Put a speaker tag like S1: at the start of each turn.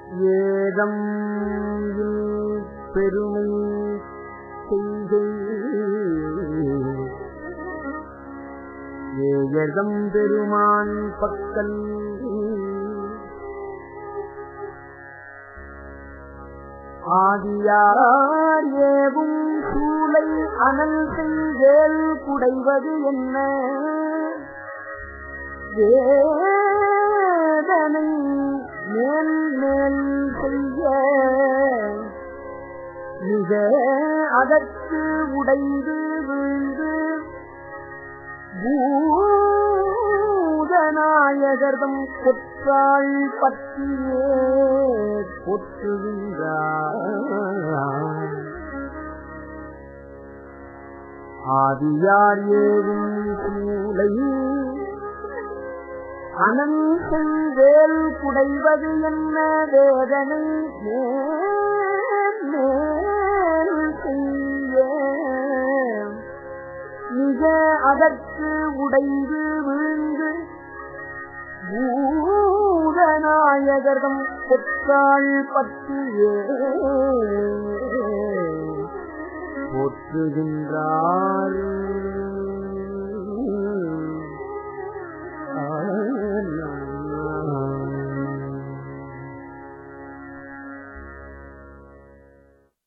S1: ஏதம் பெருமை செய்கை ஏயதம் பெருமான் பக்கல் ஆதியார் ஏவும் சூளை அனல் செய்வேல் குடைவது என்ன வேதனை மேல் மேல் செய்ய மிக அதற்கு உடைந்து வீழ்ந்து பூதநாயகர்தம் கொற்றாள் பற்றியே பொற்றுகின்றார் ஆதியார் ஏவும் சூளை அனந்தல் வேல் குடைவது என்ன வேதனை மேல் மேல் செய்ய மிக அதற்கு உடைந்து வீழ்ந்து பூதநாயகர்தம் பொற்றாள் பற்றியே போற்றுகின்றார்